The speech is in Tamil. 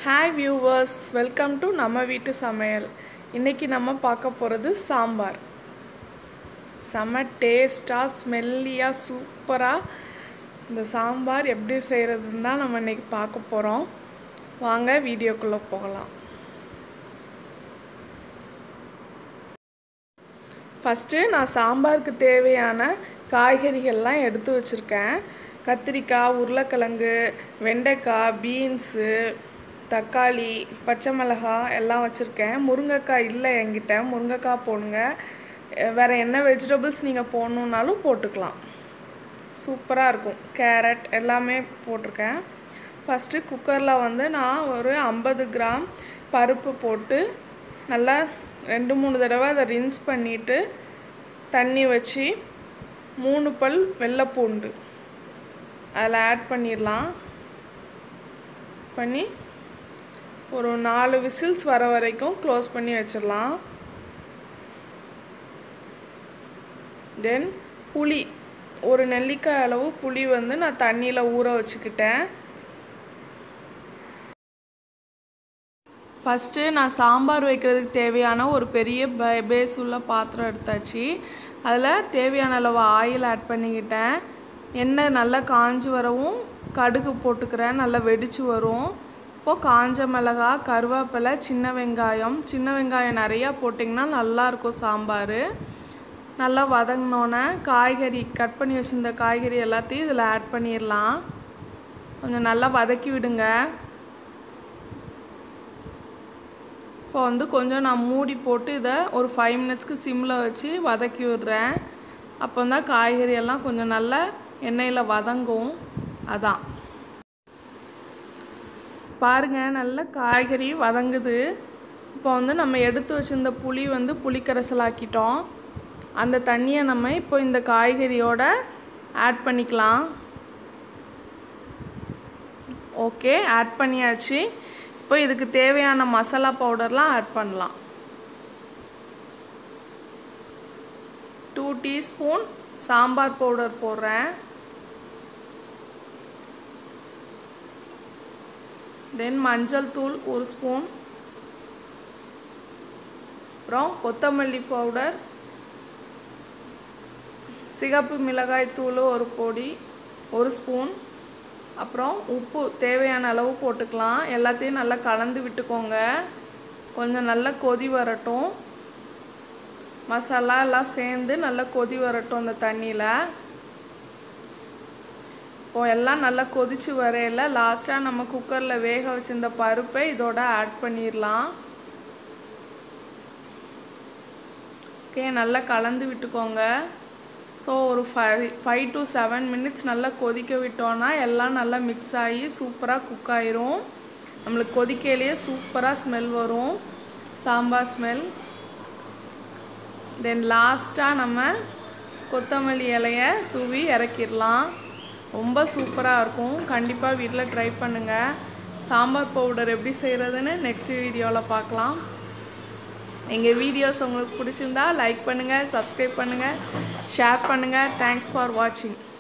ஹாய் வியூவர்ஸ் வெல்கம் டு நம்ம வீட்டு சமையல் இன்றைக்கி நம்ம பார்க்க போகிறது சாம்பார் செம்ம டேஸ்ட்டாக ஸ்மெல்லியாக சூப்பராக இந்த சாம்பார் எப்படி செய்கிறதுன்னு தான் நம்ம இன்றைக்கி பார்க்க போகிறோம் வாங்க வீடியோக்குள்ளே போகலாம் ஃபஸ்ட்டு நான் சாம்பாருக்கு தேவையான காய்கறிகள்லாம் எடுத்து வச்சுருக்கேன் கத்திரிக்காய் உருளைக்கிழங்கு வெண்டைக்காய் பீன்ஸு தக்காளி பச்சை மிளகாய் எல்லாம் வச்சுருக்கேன் முருங்கைக்காய் இல்லை என்கிட்ட முருங்கைக்காய் போடுங்க வேறு என்ன வெஜிடபிள்ஸ் நீங்கள் போடணுன்னாலும் போட்டுக்கலாம் சூப்பராக இருக்கும் கேரட் எல்லாமே போட்டிருக்கேன் ஃபஸ்ட்டு குக்கரில் வந்து நான் ஒரு ஐம்பது கிராம் பருப்பு போட்டு நல்லா ரெண்டு மூணு தடவை அதை ரின்ஸ் பண்ணிவிட்டு தண்ணி வச்சு மூணு பல் வெள்ளைப்பூண்டு அதில் ஆட் பண்ணிடலாம் பண்ணி ஒரு நாலு விசில்ஸ் வர வரைக்கும் க்ளோஸ் பண்ணி வச்சிடலாம் தென் புளி ஒரு நெல்லிக்காய் அளவு புளி வந்து நான் தண்ணியில் ஊற வச்சுக்கிட்டேன் ஃபஸ்ட்டு நான் சாம்பார் வைக்கிறதுக்கு தேவையான ஒரு பெரிய பே பேஸ் உள்ள பாத்திரம் எடுத்தாச்சு அதில் தேவையான அளவு ஆயில் ஆட் பண்ணிக்கிட்டேன் எண்ணெய் நல்லா காஞ்சி வரவும் கடுகு போட்டுக்கிறேன் நல்லா வெடிச்சு வரும் இப்போது காஞ்ச மிளகா கருவேப்பிலை சின்ன வெங்காயம் சின்ன வெங்காயம் நிறையா போட்டிங்கன்னா நல்லாயிருக்கும் சாம்பார் நல்லா வதங்கினோன்னே காய்கறி கட் பண்ணி வச்சுருந்த காய்கறி எல்லாத்தையும் இதில் ஆட் பண்ணிடலாம் கொஞ்சம் நல்லா வதக்கி விடுங்க இப்போ வந்து கொஞ்சம் நான் மூடி போட்டு இதை ஒரு ஃபைவ் மினிட்ஸ்க்கு சிம்மில் வச்சு வதக்கி விடுறேன் அப்போ தான் காய்கறி எல்லாம் கொஞ்சம் நல்லா எண்ணெயில் வதங்கும் அதான் பாருங்கள் நல்ல காய்கறி வதங்குது இப்போ வந்து நம்ம எடுத்து வச்சுருந்த புளி வந்து புளிக்கரைசலாக்கிட்டோம் அந்த தண்ணியை நம்ம இப்போ இந்த காய்கறியோட ஆட் பண்ணிக்கலாம் ஓகே ஆட் பண்ணியாச்சு இப்போ இதுக்கு தேவையான மசாலா பவுடர்லாம் ஆட் பண்ணலாம் டூ டீஸ்பூன் சாம்பார் பவுடர் போடுறேன் தென் மஞ்சள் தூள் ஒரு ஸ்பூன் அப்புறம் கொத்தமல்லி பவுடர் சிகப்பு மிளகாய் தூள் ஒரு பொடி ஒரு ஸ்பூன் அப்புறம் உப்பு தேவையான அளவு போட்டுக்கலாம் எல்லாத்தையும் நல்லா கலந்து விட்டுக்கோங்க கொஞ்சம் நல்லா கொதி வரட்டும் மசாலா எல்லாம் சேர்ந்து நல்லா கொதி வரட்டும் அந்த தண்ணியில் இப்போது எல்லாம் நல்லா கொதித்து வரையில் லாஸ்ட்டாக நம்ம குக்கரில் வேக வச்சிருந்த பருப்பை இதோட ஆட் பண்ணிடலாம் ஓகே நல்லா கலந்து விட்டுக்கோங்க ஸோ ஒரு five five to seven minutes நல்லா கொதிக்க விட்டோன்னா எல்லாம் நல்லா மிக்ஸ் ஆகி சூப்பராக குக் ஆயிரும் நம்மளுக்கு கொதிக்கையிலேயே சூப்பராக ஸ்மெல் வரும் சாம்பார் ஸ்மெல் தென் லாஸ்ட்டாக நம்ம கொத்தமல்லி இலையை தூவி இறக்கிடலாம் ரொம்ப சூப்பராக இருக்கும் கண்டிப்பாக வீட்டில் ட்ரை பண்ணுங்கள் சாம்பார் பவுடர் எப்படி செய்கிறதுன்னு நெக்ஸ்ட் வீடியோவில் பார்க்கலாம் எங்கள் வீடியோஸ் உங்களுக்கு பிடிச்சிருந்தா லைக் பண்ணுங்கள் சப்ஸ்கிரைப் பண்ணுங்கள் ஷேர் பண்ணுங்கள் தேங்க்ஸ் ஃபார் வாட்சிங்